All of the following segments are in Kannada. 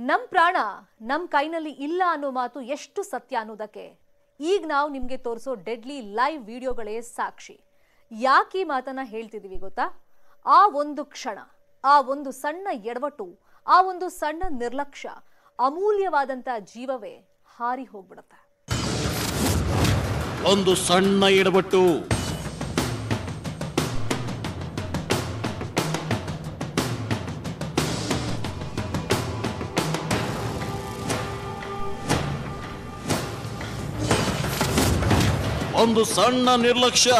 ನಮ್ ಪ್ರಾಣ ನಮ್ ಕೈನಲ್ಲಿ ಇಲ್ಲ ಅನ್ನೋ ಮಾತು ಎಷ್ಟು ಸತ್ಯ ಅನ್ನೋದಕ್ಕೆ ಈಗ ನಾವು ನಿಮ್ಗೆ ತೋರಿಸೋ ಡೆಡ್ಲಿ ಲೈವ್ ವಿಡಿಯೋಗಳೇ ಸಾಕ್ಷಿ ಯಾಕೆ ಈ ಮಾತನ್ನ ಹೇಳ್ತಿದೀವಿ ಗೊತ್ತಾ ಆ ಒಂದು ಕ್ಷಣ ಆ ಒಂದು ಸಣ್ಣ ಎಡವಟ್ಟು ಆ ಒಂದು ಸಣ್ಣ ನಿರ್ಲಕ್ಷ್ಯ ಅಮೂಲ್ಯವಾದಂತ ಜೀವವೇ ಹಾರಿ ಹೋಗ್ಬಿಡುತ್ತೆ ಒಂದು ಸಣ್ಣ ಎಡವಟ್ಟು ಒಂದು ಸಣ್ಣ ನಿರ್ಲಕ್ಷ್ಯ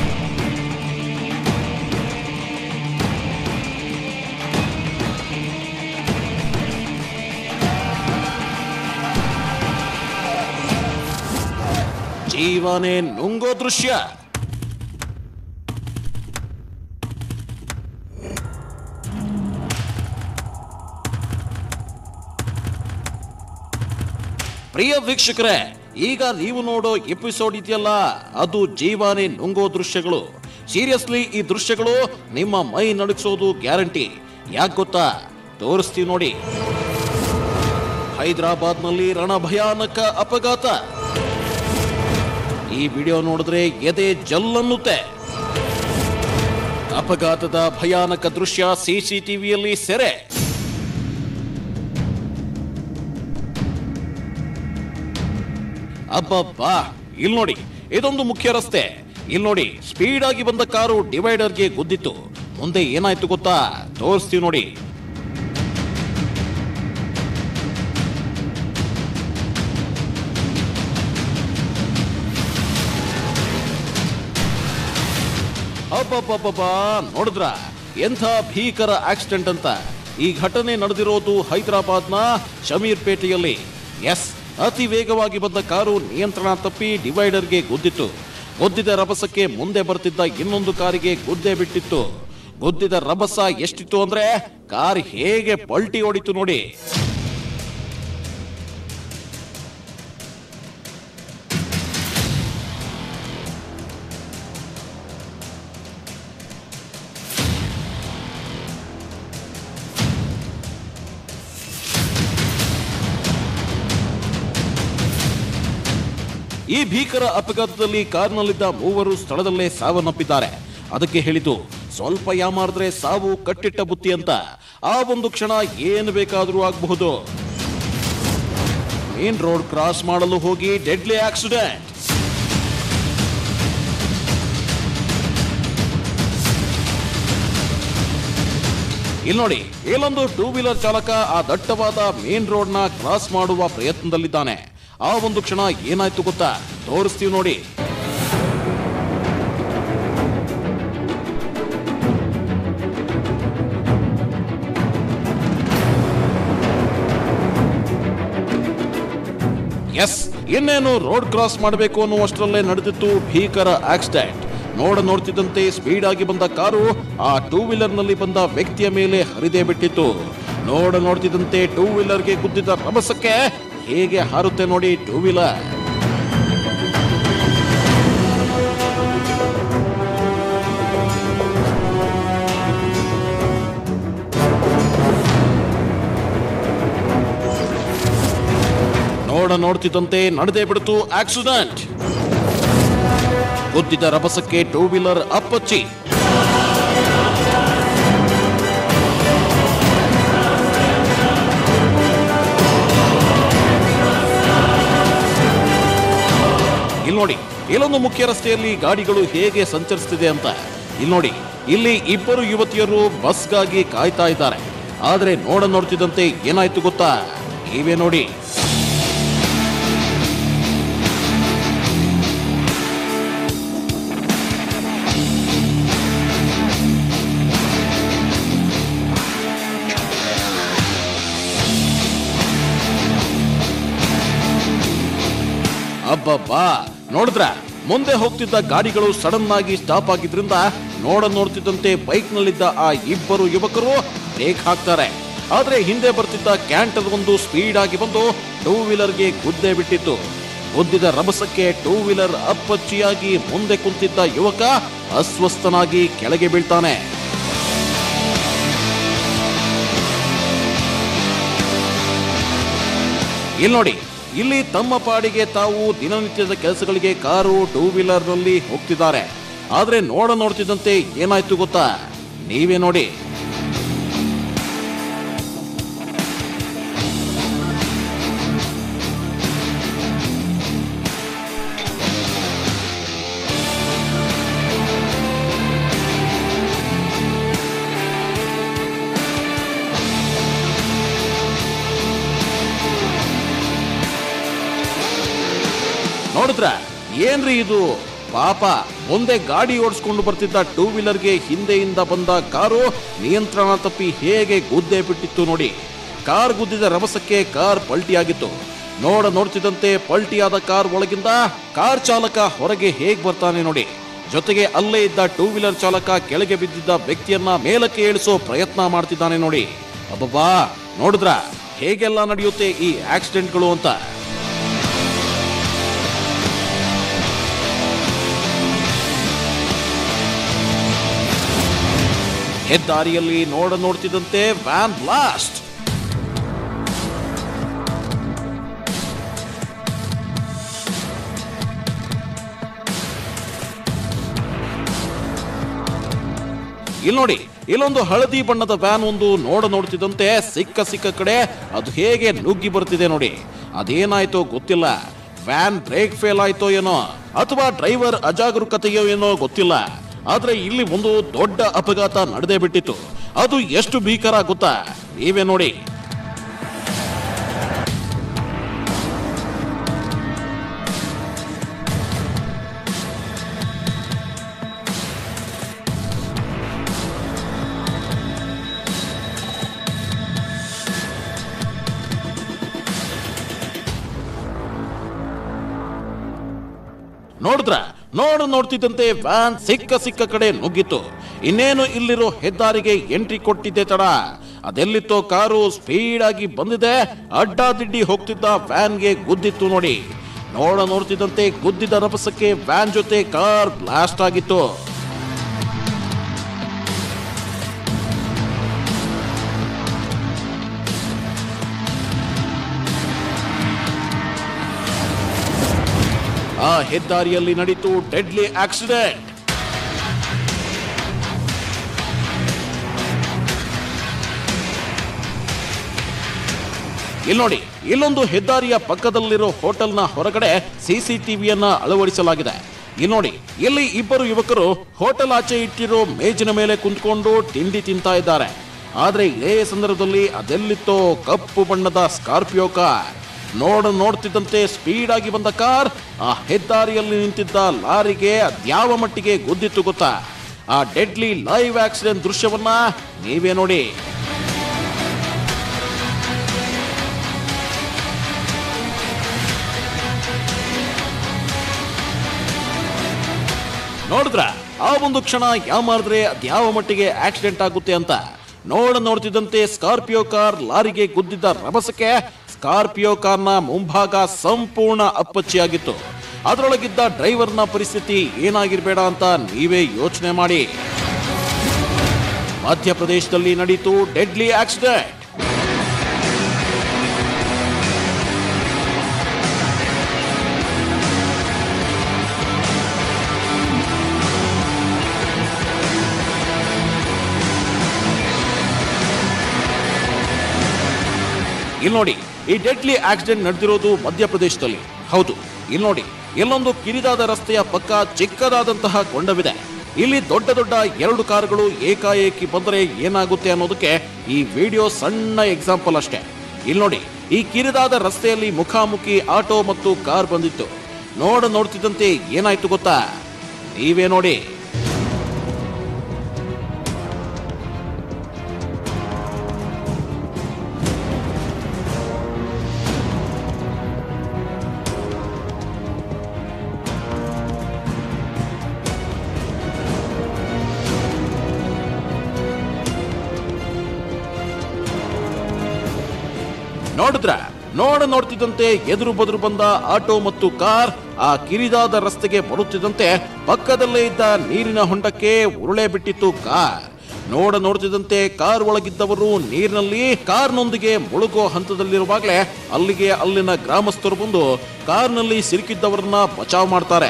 ಜೀವನೇ ನುಂಗೋ ದೃಶ್ಯ ಪ್ರಿಯ ವೀಕ್ಷಕರೇ ಈಗ ನೀವು ನೋಡೋ ಎಪಿಸೋಡ್ ಇದೆಯಲ್ಲ ಅದು ಜೀವಾನೇ ನುಂಗೋ ದೃಶ್ಯಗಳು ಸೀರಿಯಸ್ಲಿ ಈ ದೃಶ್ಯಗಳು ನಿಮ್ಮ ಮೈ ನಡುಗಿಸೋದು ಗ್ಯಾರಂಟಿ ಯಾಕೆ ಗೊತ್ತಾ ತೋರಿಸ್ತೀವಿ ನೋಡಿ ಹೈದರಾಬಾದ್ನಲ್ಲಿ ರಣಭಯಾನಕ ಅಪಘಾತ ಈ ವಿಡಿಯೋ ನೋಡಿದ್ರೆ ಎದೆ ಜಲ್ಲನ್ನುತ್ತೆ ಅಪಘಾತದ ಭಯಾನಕ ದೃಶ್ಯ ಸಿಸಿಟಿವಿಯಲ್ಲಿ ಸೆರೆ ಅಬ್ಬಬ್ಬಾ ಇಲ್ಲಿ ನೋಡಿ ಇದೊಂದು ಮುಖ್ಯ ರಸ್ತೆ ಇಲ್ಲಿ ನೋಡಿ ಸ್ಪೀಡ್ ಆಗಿ ಬಂದ ಕಾರು ಡಿವೈಡರ್ಗೆ ಗುದ್ದಿತ್ತು ಮುಂದೆ ಏನಾಯ್ತು ಗೊತ್ತಾ ತೋರಿಸ್ತೀವಿ ನೋಡಿ ಅಬ್ಬಬ್ಬಬ್ಬಬ್ಬ ನೋಡಿದ್ರ ಎಂಥ ಭೀಕರ ಆಕ್ಸಿಡೆಂಟ್ ಅಂತ ಈ ಘಟನೆ ನಡೆದಿರೋದು ಹೈದರಾಬಾದ್ನ ಶಮೀರ್ ಪೇಟೆಯಲ್ಲಿ ಎಸ್ ಅತಿ ವೇಗವಾಗಿ ಬಂದ ಕಾರು ನಿಯಂತ್ರಣ ತಪ್ಪಿ ಡಿವೈಡರ್ಗೆ ಗುದ್ದಿತ್ತು ಗುದ್ದಿದ ರಭಸಕ್ಕೆ ಮುಂದೆ ಬರ್ತಿದ್ದ ಇನ್ನೊಂದು ಕಾರಿಗೆ ಗುದ್ದೆ ಬಿಟ್ಟಿತ್ತು ಗುದ್ದಿದ ರಭಸ ಎಷ್ಟಿತ್ತು ಅಂದ್ರೆ ಕಾರ್ ಹೇಗೆ ಪಲ್ಟಿ ಹೊಡಿತು ನೋಡಿ ಈ ಭೀಕರ ಅಪಘಾತದಲ್ಲಿ ಕಾರ್ನಲ್ಲಿದ್ದ ಮೂವರು ಸ್ಥಳದಲ್ಲೇ ಸಾವನ್ನಪ್ಪಿದ್ದಾರೆ ಅದಕ್ಕೆ ಹೇಳಿತು ಸ್ವಲ್ಪ ಯಾಮಾರಿದ್ರೆ ಸಾವು ಕಟ್ಟಿಟ್ಟ ಬುತ್ತಿ ಅಂತ ಆ ಒಂದು ಕ್ಷಣ ಏನು ಬೇಕಾದರೂ ಆಗಬಹುದು ಮೇನ್ ರೋಡ್ ಕ್ರಾಸ್ ಮಾಡಲು ಹೋಗಿ ಡೆಡ್ಲಿ ಆಕ್ಸಿಡೆಂಟ್ ಇಲ್ಲಿ ನೋಡಿ ಇಲ್ಲೊಂದು ಟೂ ವೀಲರ್ ಚಾಲಕ ಆ ದಟ್ಟವಾದ ಮೇನ್ ರೋಡ್ ನ ಕ್ರಾಸ್ ಮಾಡುವ ಪ್ರಯತ್ನದಲ್ಲಿದ್ದಾನೆ ಆ ಒಂದು ಕ್ಷಣ ಏನಾಯ್ತು ಗೊತ್ತಾ ತೋರಿಸ್ತೀವಿ ನೋಡಿ ಎಸ್ ಇನ್ನೇನು ರೋಡ್ ಕ್ರಾಸ್ ಮಾಡಬೇಕು ಅನ್ನುವಷ್ಟರಲ್ಲೇ ನಡೆದಿತ್ತು ಭೀಕರ ಆಕ್ಸಿಡೆಂಟ್ ನೋಡ ನೋಡ್ತಿದ್ದಂತೆ ಸ್ಪೀಡ್ ಆಗಿ ಬಂದ ಕಾರು ಆ ಟೂ ವೀಲರ್ ನಲ್ಲಿ ಬಂದ ವ್ಯಕ್ತಿಯ ಮೇಲೆ ಹರಿದೇ ಬಿಟ್ಟಿತ್ತು ನೋಡ ನೋಡ್ತಿದ್ದಂತೆ ಟೂ ವೀಲರ್ಗೆ ಗುದ್ದಿದ ರಭಸಕ್ಕೆ ಹೇಗೆ ಹಾರುತ್ತೆ ನೋಡಿ ಟೂ ವೀಲರ್ ನೋಡ ನೋಡ್ತಿದ್ದಂತೆ ನಡೆದೇ ಬಿಡ್ತು ಆಕ್ಸಿಡೆಂಟ್ ಗುದ್ದಿದ ರಭಸಕ್ಕೆ ಟೂ ವೀಲರ್ ಅಪ್ಪಚ್ಚಿ ಇಲ್ಲಿ ನೋಡಿ ಇಲ್ಲೊಂದು ಮುಖ್ಯ ರಸ್ತೆಯಲ್ಲಿ ಗಾಡಿಗಳು ಹೇಗೆ ಸಂಚರಿಸ್ತಿದೆ ಅಂತ ಇಲ್ಲಿ ನೋಡಿ ಇಲ್ಲಿ ಇಬ್ಬರು ಯುವತಿಯರು ಬಸ್ಗಾಗಿ ಕಾಯ್ತಾ ಇದ್ದಾರೆ ಆದ್ರೆ ನೋಡ ನೋಡ್ತಿದ್ದಂತೆ ಏನಾಯ್ತು ಗೊತ್ತಾ ನೀವೇ ನೋಡಿ ಅಬ್ಬಬ್ಬಾ ನೋಡಿದ್ರ ಮುಂದೆ ಹೋಗ್ತಿದ್ದ ಗಾಡಿಗಳು ಸಡನ್ ಆಗಿ ಸ್ಟಾಪ್ ಆಗಿದ್ರಿಂದ ನೋಡ ನೋಡ್ತಿದ್ದಂತೆ ಬೈಕ್ ನಲ್ಲಿದ್ದ ಆ ಇಬ್ಬರು ಯುವಕರು ಬ್ರೇಕ್ ಹಾಕ್ತಾರೆ ಆದ್ರೆ ಹಿಂದೆ ಬರ್ತಿದ್ದ ಕ್ಯಾಂಟರ್ ಒಂದು ಸ್ಪೀಡ್ ಆಗಿ ಬಂದು ಟೂ ವೀಲರ್ಗೆ ಗುದ್ದೆ ಬಿಟ್ಟಿತ್ತು ಗುದ್ದಿದ ರಭಸಕ್ಕೆ ಟೂ ವೀಲರ್ ಅಪ್ಪಚ್ಚಿಯಾಗಿ ಮುಂದೆ ಕುಂತಿದ್ದ ಯುವಕ ಅಸ್ವಸ್ಥನಾಗಿ ಕೆಳಗೆ ಬೀಳ್ತಾನೆ ಇಲ್ಲಿ ನೋಡಿ ಇಲ್ಲಿ ತಮ್ಮ ಪಾಡಿಗೆ ತಾವು ದಿನನಿತ್ಯದ ಕೆಲಸಗಳಿಗೆ ಕಾರು ಟೂ ವೀಲರ್ ನಲ್ಲಿ ಹೋಗ್ತಿದ್ದಾರೆ ಆದ್ರೆ ನೋಡ ನೋಡ್ತಿದ್ದಂತೆ ಏನಾಯ್ತು ಗೊತ್ತಾ ನೀವೇ ನೋಡಿ ನೋಡಿದ್ರ ಏನ್ರಿ ಇದು ಪಾಪ ಮುಂದೆ ಗಾಡಿ ಓಡಿಸ್ಕೊಂಡು ಬರ್ತಿದ್ದ ಟೂ ವೀಲರ್ಗೆ ಹಿಂದೆಯಿಂದ ಬಂದ ಕಾರು ನಿಯಂತ್ರಣ ತಪ್ಪಿ ಹೇಗೆ ಗುದ್ದೆ ಬಿಟ್ಟಿತ್ತು ನೋಡಿ ಕಾರ್ ಗುದ್ದಿದ ರಭಸಕ್ಕೆ ಕಾರ್ ಪಲ್ಟಿಯಾಗಿತ್ತು ನೋಡ ನೋಡ್ತಿದ್ದಂತೆ ಪಲ್ಟಿಯಾದ ಕಾರ್ ಒಳಗಿಂದ ಕಾರ್ ಚಾಲಕ ಹೊರಗೆ ಹೇಗ್ ಬರ್ತಾನೆ ನೋಡಿ ಜೊತೆಗೆ ಅಲ್ಲೇ ಇದ್ದ ಟೂ ವೀಲರ್ ಚಾಲಕ ಕೆಳಗೆ ಬಿದ್ದಿದ್ದ ವ್ಯಕ್ತಿಯನ್ನ ಮೇಲಕ್ಕೆ ಏಳಿಸೋ ಪ್ರಯತ್ನ ಮಾಡ್ತಿದ್ದಾನೆ ನೋಡಿ ಅಬ್ಬಬ್ಬಾ ನೋಡಿದ್ರ ಹೇಗೆಲ್ಲ ನಡೆಯುತ್ತೆ ಈ ಆಕ್ಸಿಡೆಂಟ್ಗಳು ಅಂತ ಹೆದ್ದಾರಿಯಲ್ಲಿ ನೋಡ ನೋಡ್ತಿದ್ದಂತೆ ವ್ಯಾನ್ ಬ್ಲಾಸ್ಟ್ ಇಲ್ಲಿ ನೋಡಿ ಇಲ್ಲೊಂದು ಹಳದಿ ಬಣ್ಣದ ವ್ಯಾನ್ ಒಂದು ನೋಡ ನೋಡ್ತಿದ್ದಂತೆ ಸಿಕ್ಕ ಸಿಕ್ಕ ಕಡೆ ಅದು ಹೇಗೆ ನುಗ್ಗಿ ಬರ್ತಿದೆ ನೋಡಿ ಅದೇನಾಯ್ತೋ ಗೊತ್ತಿಲ್ಲ ವ್ಯಾನ್ ಬ್ರೇಕ್ ಫೇಲ್ ಆಯ್ತೋ ಏನೋ ಅಥವಾ ಡ್ರೈವರ್ ಅಜಾಗರೂಕತೆಯೋ ಏನೋ ಗೊತ್ತಿಲ್ಲ ಆದ್ರೆ ಇಲ್ಲಿ ಒಂದು ದೊಡ್ಡ ಅಪಘಾತ ನಡೆದೇ ಬಿಟ್ಟಿತ್ತು ಅದು ಎಷ್ಟು ಭೀಕರ ಗೊತ್ತಾ ನೀವೇ ನೋಡಿ ನೋಡಿದ್ರ ನೋಡು ನೋಡ್ತಿದ್ದಂತೆ ವ್ಯಾನ್ ಸಿಕ್ಕ ಸಿಕ್ಕ ಕಡೆ ನುಗ್ಗಿತ್ತು ಇನ್ನೇನು ಇಲ್ಲಿರೋ ಹೆದ್ದಾರಿಗೆ ಎಂಟ್ರಿ ಕೊಟ್ಟಿದ್ದೆ ತಡ ಅದೆಲ್ಲಿತ್ತೋ ಕಾರು ಸ್ಪೀಡ್ ಆಗಿ ಬಂದಿದೆ ಅಡ್ಡಾದಿಡ್ಡಿ ಹೋಗ್ತಿದ್ದ ವ್ಯಾನ್ಗೆ ಗುದ್ದಿತ್ತು ನೋಡಿ ನೋಡ ನೋಡ್ತಿದ್ದಂತೆ ಗುದ್ದಿದ ರಭಸಕ್ಕೆ ವ್ಯಾನ್ ಜೊತೆ ಕಾರ್ ಬ್ಲಾಸ್ಟ್ ಆಗಿತ್ತು ಆ ಹೆದ್ದಾರಿಯಲ್ಲಿ ನಡೀತು ಡೆಡ್ಲಿ ಆಕ್ಸಿಡೆಂಟ್ ಇಲ್ಲಿ ನೋಡಿ ಇಲ್ಲೊಂದು ಹೆದ್ದಾರಿಯ ಪಕ್ಕದಲ್ಲಿರೋ ಹೋಟೆಲ್ನ ಹೊರಗಡೆ ಸಿಸಿಟಿವಿಯನ್ನ ಅಳವಡಿಸಲಾಗಿದೆ ಇಲ್ಲಿ ನೋಡಿ ಇಲ್ಲಿ ಇಬ್ಬರು ಯುವಕರು ಹೋಟೆಲ್ ಆಚೆ ಇಟ್ಟಿರೋ ಮೇಜಿನ ಮೇಲೆ ಕುಂತ್ಕೊಂಡು ತಿಂಡಿ ತಿಂತಾ ಇದ್ದಾರೆ ಆದ್ರೆ ಇದೇ ಸಂದರ್ಭದಲ್ಲಿ ಅದೆಲ್ಲಿತ್ತೋ ಕಪ್ಪು ಬಣ್ಣದ ಸ್ಕಾರ್ಪಿಯೋ ಕಾರ್ ನೋಡ ನೋಡ್ತಿದ್ದಂತೆ ಸ್ಪೀಡ್ ಆಗಿ ಬಂದ ಕಾರ್ ಆ ಹೆದ್ದಾರಿಯಲ್ಲಿ ನಿಂತಿದ್ದ ಲಾರಿಗೆ ಅದ್ಯಾವ ಮಟ್ಟಿಗೆ ಗುದ್ದಿತ್ತು ಗೊತ್ತಾ ಆ ಡೆಡ್ಲಿ ಲೈವ್ ಆಕ್ಸಿಡೆಂಟ್ ದೃಶ್ಯವನ್ನ ನೀವೇ ನೋಡಿ ನೋಡಿದ್ರ ಆ ಒಂದು ಕ್ಷಣ ಯಾಮಾರಿದ್ರೆ ಅದ್ಯಾವ ಮಟ್ಟಿಗೆ ಆಕ್ಸಿಡೆಂಟ್ ಆಗುತ್ತೆ ಅಂತ ನೋಡ ನೋಡ್ತಿದ್ದಂತೆ ಸ್ಕಾರ್ಪಿಯೋ ಕಾರ್ ಲಾರಿಗೆ ಗುದ್ದಿದ್ದ ರಭಸಕ್ಕೆ ಸ್ಕಾರ್ಪಿಯೋ ಕಾರ್ನ ಮುಂಭಾಗ ಸಂಪೂರ್ಣ ಅಪ್ಪಚ್ಚಿಯಾಗಿತ್ತು ಅದರೊಳಗಿದ್ದ ಡ್ರೈವರ್ನ ಪರಿಸ್ಥಿತಿ ಏನಾಗಿರ್ಬೇಡ ಅಂತ ನೀವೇ ಯೋಚನೆ ಮಾಡಿ ಮಧ್ಯಪ್ರದೇಶದಲ್ಲಿ ನಡೀತು ಡೆಡ್ಲಿ ಆಕ್ಸಿಡೆಂಟ್ ಇಲ್ಲಿ ನೋಡಿ ಈ ಡೆಡ್ಲಿ ಆಕ್ಸಿಡೆಂಟ್ ನಡೆದಿರೋದು ಮಧ್ಯಪ್ರದೇಶದಲ್ಲಿ ಹೌದು ಇಲ್ಲಿ ನೋಡಿ ಇಲ್ಲೊಂದು ಕಿರಿದಾದ ರಸ್ತೆಯ ಪಕ್ಕ ಚಿಕ್ಕದಾದಂತಹ ಕೊಂಡವಿದೆ ಇಲ್ಲಿ ದೊಡ್ಡ ದೊಡ್ಡ ಎರಡು ಕಾರುಗಳು ಏಕಾಏಕಿ ಬಂದರೆ ಏನಾಗುತ್ತೆ ಅನ್ನೋದಕ್ಕೆ ಈ ವಿಡಿಯೋ ಸಣ್ಣ ಎಕ್ಸಾಂಪಲ್ ಅಷ್ಟೇ ಇಲ್ಲಿ ನೋಡಿ ಈ ಕಿರಿದಾದ ರಸ್ತೆಯಲ್ಲಿ ಮುಖಾಮುಖಿ ಆಟೋ ಮತ್ತು ಕಾರ್ ಬಂದಿತ್ತು ನೋಡ ನೋಡ್ತಿದ್ದಂತೆ ಏನಾಯ್ತು ಗೊತ್ತಾ ನೀವೇ ನೋಡಿ ನೋಡಿದ್ರ ನೋಡ ನೋಡ್ತಿದ್ದಂತೆ ಎದುರು ಬದುರು ಬಂದ ಆಟೋ ಮತ್ತು ಕಾರ್ ಆ ಕಿರಿದಾದ ರಸ್ತೆಗೆ ಬರುತ್ತಿದ್ದಂತೆ ಪಕ್ಕದಲ್ಲೇ ಇದ್ದ ನೀರಿನ ಹೊಂಡಕ್ಕೆ ಉರುಳೆ ಬಿಟ್ಟಿತ್ತು ಕಾರ್ ನೋಡ ನೋಡ್ತಿದ್ದಂತೆ ಕಾರ್ ಒಳಗಿದ್ದವರು ನೀರಿನಲ್ಲಿ ಕಾರ್ನೊಂದಿಗೆ ಮುಳುಗೋ ಹಂತದಲ್ಲಿರುವಾಗಲೇ ಅಲ್ಲಿಗೆ ಅಲ್ಲಿನ ಗ್ರಾಮಸ್ಥರು ಬಂದು ಕಾರ್ನಲ್ಲಿ ಸಿಲುಕಿದ್ದವರನ್ನ ಬಚಾವ್ ಮಾಡ್ತಾರೆ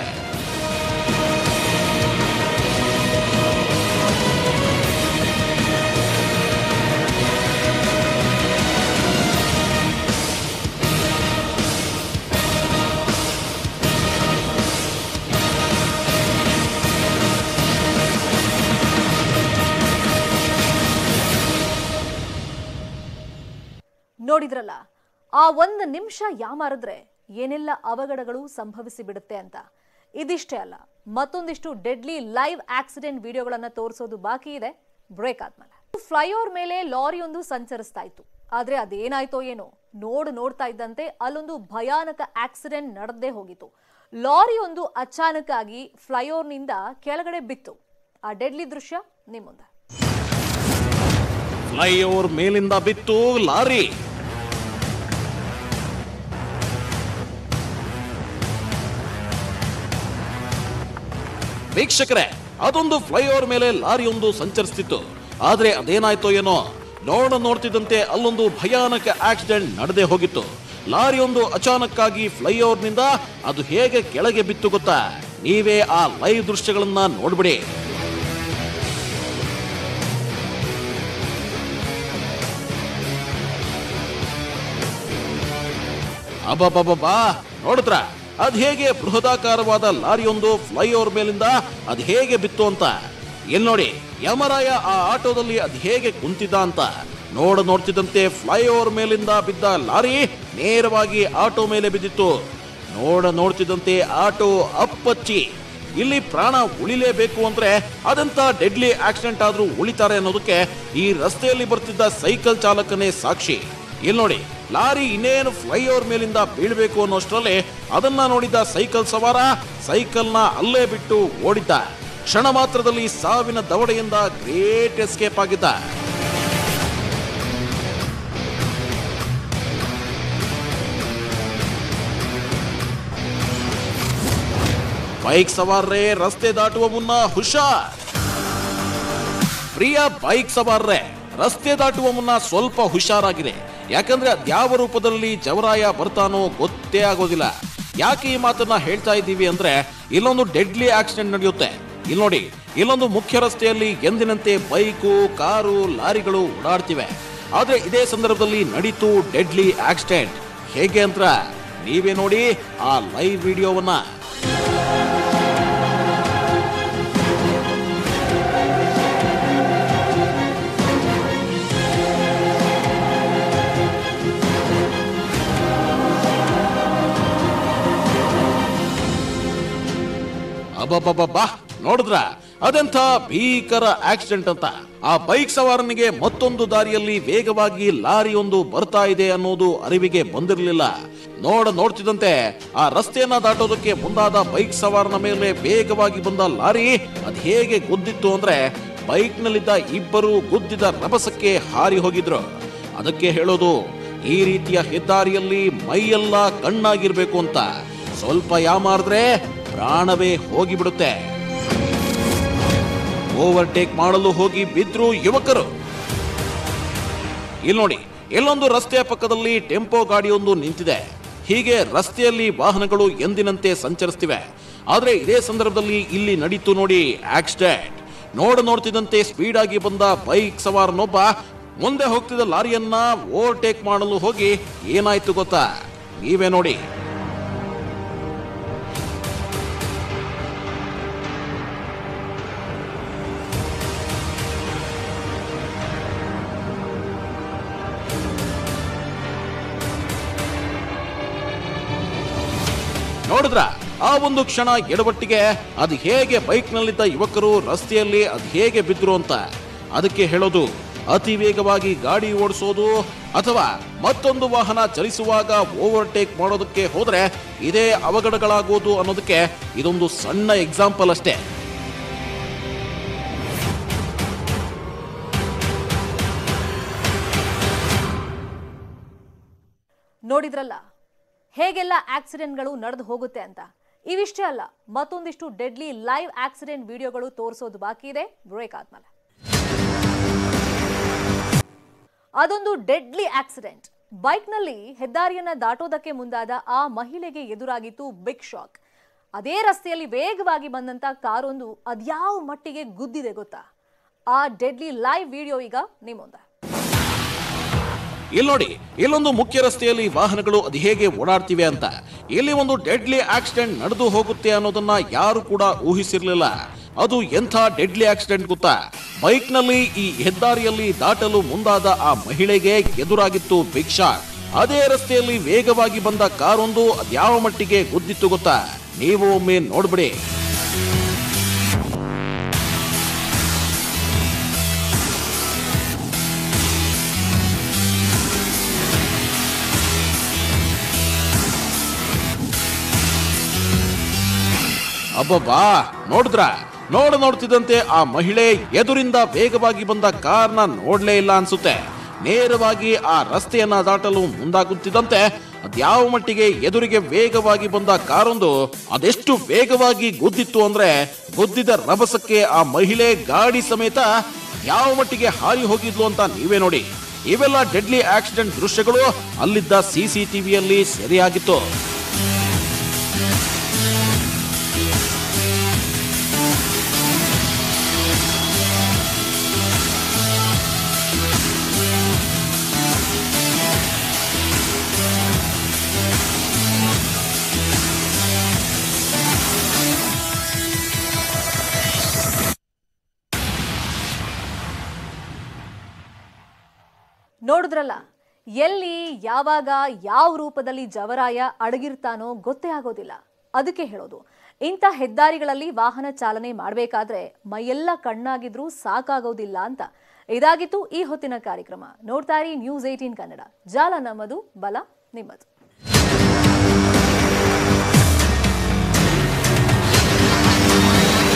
ನೋಡಿದ್ರಲ್ಲ ಆ ಒಂದು ನಿಮಿಷ ಯಾಮಾರಿದ್ರೆ ಏನೆಲ್ಲ ಅವಘಡಗಳು ಸಂಭವಿಸಿ ಬಿಡುತ್ತೆ ಅಂತ ಇದಿಷ್ಟೇ ಅಲ್ಲ ಮತ್ತೊಂದಿಷ್ಟು ಡೆಡ್ಲಿ ಲೈವ್ ಆಕ್ಸಿಡೆಂಟ್ ವಿಡಿಯೋಗಳನ್ನ ತೋರಿಸೋದು ಬಾಕಿ ಇದೆ ಬ್ರೇಕ್ ಆದ್ಮೇಲೆ ಫ್ಲೈಓವರ್ ಮೇಲೆ ಲಾರಿಯೊಂದು ಸಂಚರಿಸ್ತಾ ಇತ್ತು ಆದ್ರೆ ಅದೇನಾಯ್ತೋ ಏನೋ ನೋಡ್ ನೋಡ್ತಾ ಇದ್ದಂತೆ ಅಲ್ಲೊಂದು ಭಯಾನಕ ಆಕ್ಸಿಡೆಂಟ್ ನಡೆದೇ ಹೋಗಿತ್ತು ಲಾರಿಯೊಂದು ಅಚಾನಕ್ ಆಗಿ ಫ್ಲೈಓವರ್ನಿಂದ ಕೆಳಗಡೆ ಬಿತ್ತು ಆ ಡೆಡ್ಲಿ ದೃಶ್ಯ ನಿಮ್ ಮುಂದೆ ಫ್ಲೈಓವರ್ ಮೇಲಿಂದ ಬಿತ್ತು ಲಾರಿ ವೀಕ್ಷಕರೇ ಅದೊಂದು ಫ್ಲೈಓವರ್ ಮೇಲೆ ಲಾರಿಯೊಂದು ಸಂಚರಿಸ್ತಿತ್ತು ಆದ್ರೆ ಅದೇನಾಯ್ತೋ ಏನೋ ನೋಡ ನೋಡ್ತಿದ್ದಂತೆ ಅಲ್ಲೊಂದು ಭಯಾನಕ ಆಕ್ಸಿಡೆಂಟ್ ನಡೆದೇ ಹೋಗಿತ್ತು ಲಾರಿಯೊಂದು ಅಚಾನಕ್ಕಾಗಿ ಫ್ಲೈಓವರ್ನಿಂದ ಅದು ಹೇಗೆ ಕೆಳಗೆ ಬಿತ್ತು ಗೊತ್ತಾ ನೀವೇ ಆ ಲೈವ್ ದೃಶ್ಯಗಳನ್ನ ನೋಡ್ಬಿಡಿ ಅಬ್ಬಬ್ಬಬ್ಬಾ ನೋಡಿದ್ರ ಅದ್ ಹೇಗೆ ಬೃಹದಾಕಾರವಾದ ಲಾರಿಯೊಂದು ಫ್ಲೈಓವರ್ ಮೇಲಿಂದ ಅದ್ ಹೇಗೆ ಬಿತ್ತು ಅಂತ ಎಲ್ ನೋಡಿ ಯಮರಾಯ ಆ ಆಟೋದಲ್ಲಿ ಅದ್ ಹೇಗೆ ಕುಂತಿದ್ದ ಅಂತ ನೋಡ ನೋಡ್ತಿದ್ದಂತೆ ಫ್ಲೈಓವರ್ ಮೇಲಿಂದ ಬಿದ್ದ ಲಾರಿ ನೇರವಾಗಿ ಆಟೋ ಮೇಲೆ ಬಿದ್ದಿತ್ತು ನೋಡ ನೋಡ್ತಿದ್ದಂತೆ ಆಟೋ ಅಪ್ಪಚ್ಚಿ ಇಲ್ಲಿ ಪ್ರಾಣ ಉಳಿಲೇಬೇಕು ಅಂದ್ರೆ ಅದಂತ ಡೆಡ್ಲಿ ಆಕ್ಸಿಡೆಂಟ್ ಆದ್ರೂ ಉಳಿತಾರೆ ಅನ್ನೋದಕ್ಕೆ ಈ ರಸ್ತೆಯಲ್ಲಿ ಬರ್ತಿದ್ದ ಸೈಕಲ್ ಚಾಲಕನೇ ಸಾಕ್ಷಿ ಇಲ್ಲಿ ನೋಡಿ ಲಾರಿ ಇನ್ನೇನು ಫ್ಲೈಓವರ್ ಮೇಲಿಂದ ಬೀಳ್ಬೇಕು ಅನ್ನೋಷ್ಟರಲ್ಲಿ ಅದನ್ನ ನೋಡಿದ ಸೈಕಲ್ ಸವಾರ ಸೈಕಲ್ನ ಅಲ್ಲೇ ಬಿಟ್ಟು ಓಡಿದ್ದ ಕ್ಷಣ ಮಾತ್ರದಲ್ಲಿ ಸಾವಿನ ದವಡೆಯಿಂದ ಗ್ರೇಟ್ ಎಸ್ಕೇಪ್ ಆಗಿದ್ದ ಬೈಕ್ ಸವಾರರೇ ರಸ್ತೆ ದಾಟುವ ಮುನ್ನ ಹುಷಾರ್ ಪ್ರಿಯ ಬೈಕ್ ಸವಾರರೇ ರಸ್ತೆ ದಾಟುವ ಮುನ್ನ ಸ್ವಲ್ಪ ಹುಷಾರಾಗಿದೆ ಯಾಕಂದ್ರೆ ಅದ್ಯಾವ ರೂಪದಲ್ಲಿ ಜವರಾಯ ಬರ್ತಾನೋ ಗೊತ್ತೇ ಆಗೋದಿಲ್ಲ ಯಾಕೆ ಈ ಮಾತನ್ನ ಹೇಳ್ತಾ ಇದ್ದೀವಿ ಅಂದ್ರೆ ಇಲ್ಲೊಂದು ಡೆಡ್ಲಿ ಆಕ್ಸಿಡೆಂಟ್ ನಡೆಯುತ್ತೆ ಇಲ್ಲಿ ನೋಡಿ ಇಲ್ಲೊಂದು ಮುಖ್ಯ ರಸ್ತೆಯಲ್ಲಿ ಎಂದಿನಂತೆ ಬೈಕು ಕಾರು ಲಾರಿಗಳು ಓಡಾಡ್ತಿವೆ ಆದ್ರೆ ಇದೇ ಸಂದರ್ಭದಲ್ಲಿ ನಡೀತು ಡೆಡ್ಲಿ ಆಕ್ಸಿಡೆಂಟ್ ಹೇಗೆ ಅಂತ ನೀವೇ ನೋಡಿ ಆ ಲೈವ್ ವಿಡಿಯೋವನ್ನ ಅಬ್ಬಬ್ಬಬ್ಬಾ ನೋಡಿದ್ರ ಅದೆಂಥ ಭೀಕರ ಆಕ್ಸಿಡೆಂಟ್ ಅಂತ ಆ ಬೈಕ್ ಸವಾರನಿಗೆ ಮತ್ತೊಂದು ದಾರಿಯಲ್ಲಿ ವೇಗವಾಗಿ ಲಾರಿಯೊಂದು ಬರ್ತಾ ಇದೆ ಅನ್ನೋದು ಅರಿವಿಗೆ ಬಂದಿರಲಿಲ್ಲ ನೋಡ ನೋಡ್ತಿದ್ದಂತೆ ಆ ರಸ್ತೆಯನ್ನ ದಾಟೋದಕ್ಕೆ ಮುಂದಾದ ಬೈಕ್ ಸವಾರನ ಮೇಲೆ ವೇಗವಾಗಿ ಬಂದ ಲಾರಿ ಅದ್ ಹೇಗೆ ಗುದ್ದಿತ್ತು ಅಂದ್ರೆ ಬೈಕ್ ನಲ್ಲಿದ್ದ ಇಬ್ಬರು ಗುದ್ದಿದ ರಭಸಕ್ಕೆ ಹಾರಿ ಹೋಗಿದ್ರು ಅದಕ್ಕೆ ಹೇಳೋದು ಈ ರೀತಿಯ ಹೆದ್ದಾರಿಯಲ್ಲಿ ಮೈಯೆಲ್ಲ ಕಣ್ಣಾಗಿರ್ಬೇಕು ಅಂತ ಸ್ವಲ್ಪ ಯಾಮಾರಿದ್ರೆ ಪ್ರಾಣವೇ ಹೋಗಿಬಿಡುತ್ತೆ ಓವರ್ಟೇಕ್ ಮಾಡಲು ಹೋಗಿ ಬಿದ್ರು ಯುವಕರು ಇಲ್ಲಿ ನೋಡಿ ಎಲ್ಲೊಂದು ರಸ್ತೆಯ ಪಕ್ಕದಲ್ಲಿ ಟೆಂಪೋ ಗಾಡಿಯೊಂದು ನಿಂತಿದೆ ಹೀಗೆ ರಸ್ತೆಯಲ್ಲಿ ವಾಹನಗಳು ಎಂದಿನಂತೆ ಸಂಚರಿಸ್ತಿವೆ ಆದ್ರೆ ಇದೇ ಸಂದರ್ಭದಲ್ಲಿ ಇಲ್ಲಿ ನಡೀತು ನೋಡಿ ಆಕ್ಸಿಡೆಂಟ್ ನೋಡ ನೋಡ್ತಿದ್ದಂತೆ ಸ್ಪೀಡ್ ಆಗಿ ಬಂದ ಬೈಕ್ ಸವಾರನೊಬ್ಬ ಮುಂದೆ ಹೋಗ್ತಿದ್ದ ಲಾರಿಯನ್ನ ಓವರ್ಟೇಕ್ ಮಾಡಲು ಹೋಗಿ ಏನಾಯ್ತು ಗೊತ್ತಾ ನೀವೇ ನೋಡಿ ನೋಡಿದ್ರ ಆ ಒಂದು ಕ್ಷಣ ಎಡವಟ್ಟಿಗೆ ಅದು ಹೇಗೆ ಬೈಕ್ನಲ್ಲಿದ್ದ ಯುವಕರು ರಸ್ತೆಯಲ್ಲಿ ಅದು ಹೇಗೆ ಬಿದ್ರು ಅಂತ ಅದಕ್ಕೆ ಹೇಳೋದು ಅತಿ ವೇಗವಾಗಿ ಗಾಡಿ ಓಡಿಸೋದು ಅಥವಾ ಮತ್ತೊಂದು ವಾಹನ ಚಲಿಸುವಾಗ ಓವರ್ಟೇಕ್ ಮಾಡೋದಕ್ಕೆ ಹೋದ್ರೆ ಇದೇ ಅವಘಡಗಳಾಗೋದು ಅನ್ನೋದಕ್ಕೆ ಇದೊಂದು ಸಣ್ಣ ಎಕ್ಸಾಂಪಲ್ ಅಷ್ಟೇ ನೋಡಿದ್ರಲ್ಲ ಹೇಗೆಲ್ಲ ಆಕ್ಸಿಡೆಂಟ್ಗಳು ನಡೆದು ಹೋಗುತ್ತೆ ಅಂತ ಇವಿಷ್ಟೇ ಅಲ್ಲ ಮತ್ತೊಂದಿಷ್ಟು ಡೆಡ್ಲಿ ಲೈವ್ ಆಕ್ಸಿಡೆಂಟ್ ವಿಡಿಯೋಗಳು ತೋರಿಸೋದು ಬಾಕಿ ಇದೆ ಬ್ರೇಕ್ ಆದ್ಮೇಲೆ ಅದೊಂದು ಡೆಡ್ಲಿ ಆಕ್ಸಿಡೆಂಟ್ ಬೈಕ್ನಲ್ಲಿ ಹೆದ್ದಾರಿಯನ್ನ ದಾಟೋದಕ್ಕೆ ಮುಂದಾದ ಆ ಮಹಿಳೆಗೆ ಎದುರಾಗಿತ್ತು ಬಿಗ್ ಶಾಕ್ ಅದೇ ರಸ್ತೆಯಲ್ಲಿ ವೇಗವಾಗಿ ಬಂದಂತ ಕಾರೊಂದು ಅದ್ಯಾವ ಮಟ್ಟಿಗೆ ಗುದ್ದಿದೆ ಗೊತ್ತಾ ಆ ಡೆಡ್ಲಿ ಲೈವ್ ವಿಡಿಯೋ ಈಗ ನಿಮ್ಮ ಮುಂದೆ ಇಲ್ಲಿ ನೋಡಿ ಇಲ್ಲೊಂದು ಮುಖ್ಯ ರಸ್ತೆಯಲ್ಲಿ ವಾಹನಗಳು ಅದು ಹೇಗೆ ಓಡಾಡ್ತಿವೆ ಅಂತ ಇಲ್ಲಿ ಒಂದು ಡೆಡ್ಲಿ ಆಕ್ಸಿಡೆಂಟ್ ನಡೆದು ಹೋಗುತ್ತೆ ಅನ್ನೋದನ್ನ ಯಾರು ಕೂಡ ಊಹಿಸಿರ್ಲಿಲ್ಲ ಅದು ಎಂಥ ಡೆಡ್ಲಿ ಆಕ್ಸಿಡೆಂಟ್ ಗೊತ್ತಾ ಬೈಕ್ ನಲ್ಲಿ ಈ ಹೆದ್ದಾರಿಯಲ್ಲಿ ದಾಟಲು ಮುಂದಾದ ಆ ಮಹಿಳೆಗೆ ಎದುರಾಗಿತ್ತು ಬಿಗ್ ಶಾಟ್ ಅದೇ ರಸ್ತೆಯಲ್ಲಿ ವೇಗವಾಗಿ ಬಂದ ಕಾರೊಂದು ಅದ್ಯಾವ ಮಟ್ಟಿಗೆ ಗುದ್ದಿತ್ತು ಗೊತ್ತಾ ನೀವು ಒಮ್ಮೆ ನೋಡ್ಬಿಡಿ ಅಬ್ಬಬ್ಬಾ ನೋಡಿದ್ರ ನೋಡ ನೋಡ್ತಿದ್ದಂತೆ ಆ ಮಹಿಳೆ ಎದುರಿಂದ ವೇಗವಾಗಿ ಬಂದ ಕಾರ್ನ ನೋಡ್ಲೇ ಇಲ್ಲ ಅನ್ಸುತ್ತೆ ನೇರವಾಗಿ ಆ ರಸ್ತೆಯನ್ನ ದಾಟಲು ಮುಂದಾಗುತ್ತಿದ್ದಂತೆ ಅದ್ಯಾವ ಮಟ್ಟಿಗೆ ಎದುರಿಗೆ ವೇಗವಾಗಿ ಬಂದ ಕಾರೊಂದು ಅದೆಷ್ಟು ವೇಗವಾಗಿ ಗುದ್ದಿತ್ತು ಅಂದ್ರೆ ಗುದ್ದಿದ ರಭಸಕ್ಕೆ ಆ ಮಹಿಳೆ ಗಾಡಿ ಸಮೇತ ಯಾವ ಮಟ್ಟಿಗೆ ಹಾರಿ ಹೋಗಿದ್ಲು ಅಂತ ನೀವೇ ನೋಡಿ ಇವೆಲ್ಲ ಡೆಡ್ಲಿ ಆಕ್ಸಿಡೆಂಟ್ ದೃಶ್ಯಗಳು ಅಲ್ಲಿದ್ದ ಸಿಸಿಟಿವಿಯಲ್ಲಿ ಸೆರೆಯಾಗಿತ್ತು ನೋಡಿದ್ರಲ್ಲ ಎಲ್ಲಿ ಯಾವಾಗ ಯಾವ ರೂಪದಲ್ಲಿ ಜವರಾಯ ಅಡಗಿರ್ತಾನೋ ಗೊತ್ತೇ ಆಗೋದಿಲ್ಲ ಅದಕ್ಕೆ ಹೇಳೋದು ಇಂಥ ಹೆದ್ದಾರಿಗಳಲ್ಲಿ ವಾಹನ ಚಾಲನೆ ಮಾಡಬೇಕಾದ್ರೆ ಮೈಯೆಲ್ಲ ಕಣ್ಣಾಗಿದ್ರೂ ಸಾಕಾಗೋದಿಲ್ಲ ಅಂತ ಇದಾಗಿತ್ತು ಈ ಹೊತ್ತಿನ ಕಾರ್ಯಕ್ರಮ ನೋಡ್ತಾ ಇರಿ ನ್ಯೂಸ್ ಏಟೀನ್ ಕನ್ನಡ ಜಾಲ ನಮ್ಮದು ಬಲ ನಿಮ್ಮದು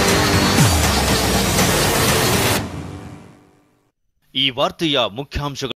ಈ ವಾರ್ತೆಯ ಮುಖ್ಯಾಂಶಗಳು